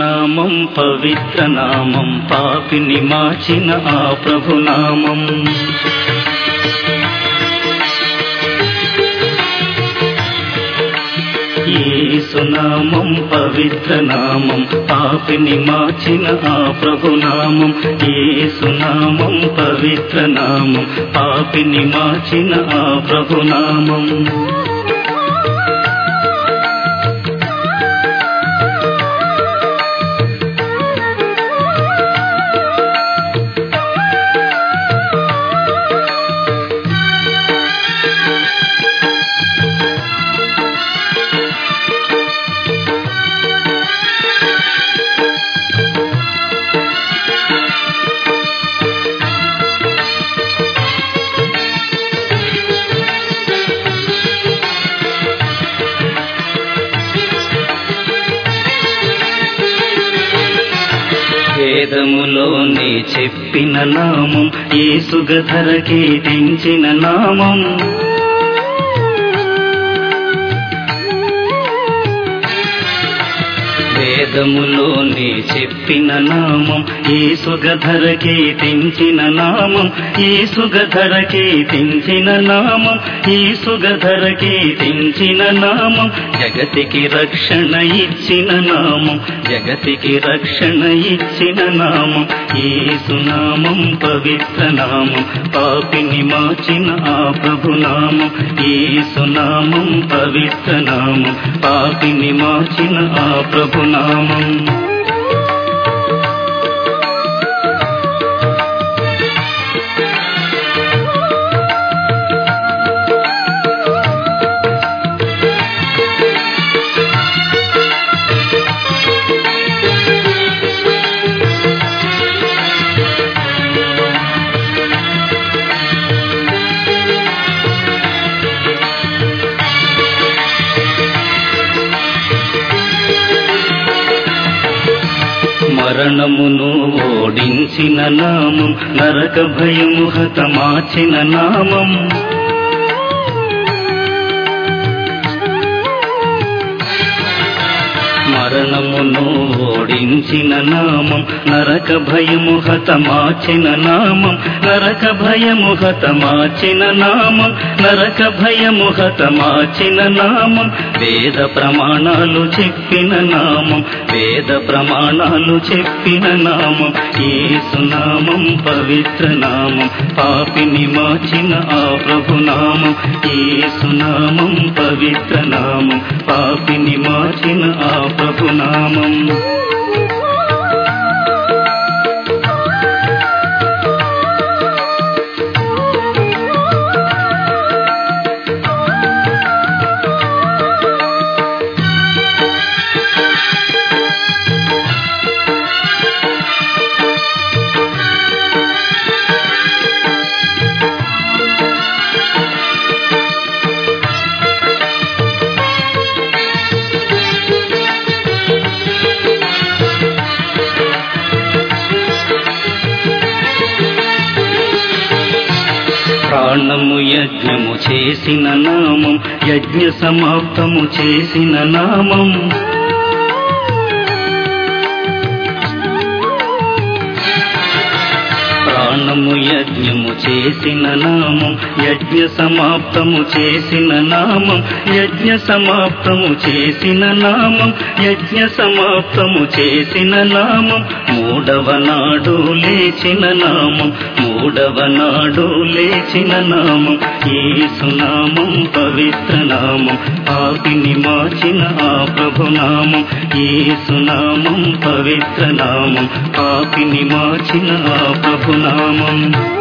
యేసునామం పవిత్ర నామం పాపిని మార్చిన ఆ ప్రభునామం యేసునామం పవిత్ర నామం పాపిని మార్చిన ఆ ప్రభునామం యేసునామం పవిత్ర నామం పాపిని మార్చిన ఆ ప్రభునామం వేదములోనే చెప్పిన నామం ఏసుగధరకే తెంచిన నామం వేదములోనే చెప్పిన నామం ఏసుగధరకే తెంచిన నామం ఏసుగధరకే తెంచిన నామం ఏసుగధరకే తెంచిన నామం జగతికి రక్షణ ఇచ్చిన నామం జగతికి రక్షణ ఇచ్చిన నామం ఏసునామం పవిత్ర నామం పాపిని మార్చిన ఆ ప్రభునామం ఏసునామం పవిత్ర నామం పాపిని మార్చిన ఆ ప్రభునామం మరణమును ఓడించిన నామం నరక భయము హతమార్చిన నామం మరణమును ఓడించిన నామం నరక భయము హతమార్చిన నామం నరక భయము హతమార్చిన నామం నరక భయము హతమార్చిన నామం వేద ప్రమాణాలు చెప్పిన నామం వేద ప్రమాణాలు చెప్పిన నామం ఏసునామం పవిత్ర నామం పాపిని మార్చిన ఆ ప్రభునామం ఏసునామం పవిత్ర నామం పాపిని మార్చిన ఆ ప్రభునామం ప్రాణము యజ్ఞము చేసిన నామం యజ్ఞ సమాప్తము చేసిన నామం ప్రాణము యజ్ఞము చేసిన నామం యజ్ఞ సమాప్తము చేసిన నామం యజ్ఞ సమాప్తము చేసిన నామం యజ్ఞ సమాప్తము చేసిన నామం మూడవ నాడు లేచిన నామం మూడవ నాడు లేచిన నామం ఏసునామం పవిత్ర నామం పాపిని మార్చిన ఆ ప్రభునామం ఏసునామం పవిత్ర నామం పాపిని మార్చిన ఆ ప్రభునామం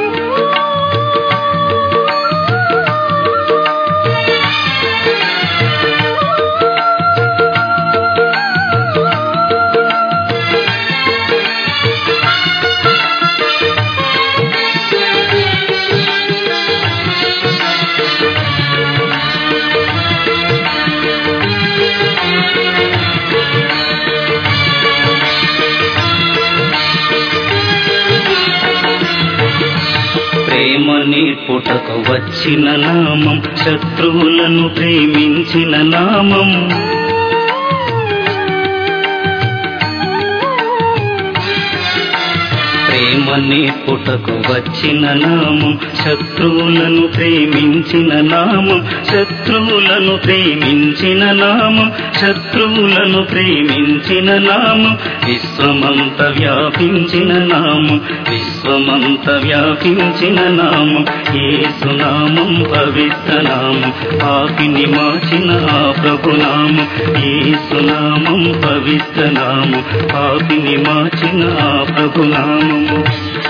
ప్రేమ నేర్పుటకు వచ్చిన నామం శత్రువులను ప్రేమించిన నామం నేర్పుటకు వచ్చిన నామం శత్రువులను ప్రేమించిన నామం శత్రువులను ప్రేమించిన నామం శత్రువులను ప్రేమించిన నామం విశ్వమంత వ్యాపించిన నామం విశ్వమంత వ్యాపించిన నామం ఏసునామం పవిత్ర నామం పాపిని మార్చిన ఆ ప్రభునామం ఏసునామం పవిత్ర నామం పాపిని మార్చిన ఆ ప్రభునామము